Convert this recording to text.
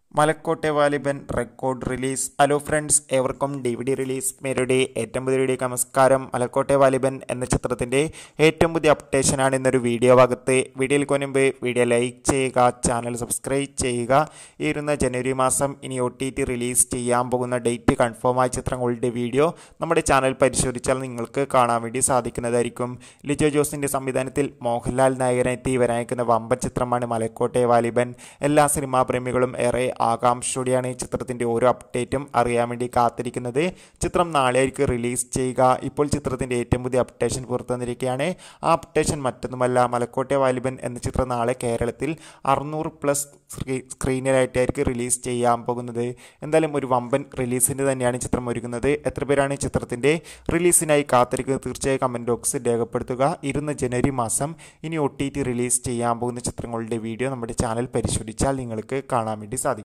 Malaikottai Vaaliban record release hello friends ഏവർക്കും D V D release മേരുടെ ഏറ്റവും പുതിയ വീഡിയോ നമസ്കാരം മലക്കോട്ടെ വാലിബൻ എന്ന ചിത്രത്തിൻ്റെ ഏറ്റവും പുതിയ അപ്ഡേഷനാണ് ഇന്നൊരു വീഡിയോ ഭാഗത്ത് വീഡിയോയിൽ കൊനുമ്പ് വീഡിയോ ലൈക്ക് ചെയ്യുക ചാനൽ സബ്സ്ക്രൈബ് ചെയ്യുക ഈ വരുന്ന ജനുവരി മാസം ഇനി ഒ ടി ടി റിലീസ് ചെയ്യാൻ പോകുന്ന ഡേറ്റ് കൺഫേം ആയ ചിത്രങ്ങളുടെ വീഡിയോ നമ്മുടെ ചാനൽ പരിശോധിച്ചാൽ നിങ്ങൾക്ക് കാണാൻ വേണ്ടി സാധിക്കുന്നതായിരിക്കും ലിജോ ജോസിൻ്റെ സംവിധാനത്തിൽ മോഹൻലാൽ നായകനെത്തി വരാനിരിക്കുന്ന വമ്പൻ ചിത്രമാണ് മലക്കോട്ടെ വാലിബൻ എല്ലാ സിനിമാ പ്രേമികളും ഏറെ ആകാംക്ഷയോടെയാണ് ഈ ചിത്രത്തിൻ്റെ ഓരോ അപ്ഡേറ്റും അറിയാൻ വേണ്ടി കാത്തിരിക്കുന്നത് ചിത്രം നാളെയായിരിക്കും റിലീസ് ചെയ്യുക ഇപ്പോൾ ചിത്രത്തിൻ്റെ ഏറ്റവും പുതിയ അപ്ഡേഷൻ പുറത്തു വന്നിരിക്കുകയാണ് ആ അപ്ഡേഷൻ മറ്റൊന്നുമല്ല മലക്കോട്ടെ വാലിബൻ എന്ന ചിത്രം നാളെ കേരളത്തിൽ അറുന്നൂറ് പ്ലസ് സ്ക്രീനിലായിട്ടായിരിക്കും റിലീസ് ചെയ്യാൻ പോകുന്നത് എന്തായാലും ഒരു വമ്പൻ റിലീസിന് തന്നെയാണ് ചിത്രം ഒരുങ്ങുന്നത് എത്ര പേരാണ് ചിത്രത്തിൻ്റെ റിലീസിനായി കാത്തിരിക്കുന്നത് തീർച്ചയായും കമൻറ്റ് ബോക്സിൽ രേഖപ്പെടുത്തുക ഇരുന്ന ജനുവരി മാസം ഇനി ഒ ടി ടി റിലീസ് ചെയ്യാൻ പോകുന്ന ചിത്രങ്ങളുടെ വീഡിയോ നമ്മുടെ ചാനൽ പരിശോധിച്ചാൽ നിങ്ങൾക്ക് കാണാൻ വേണ്ടി സാധിക്കും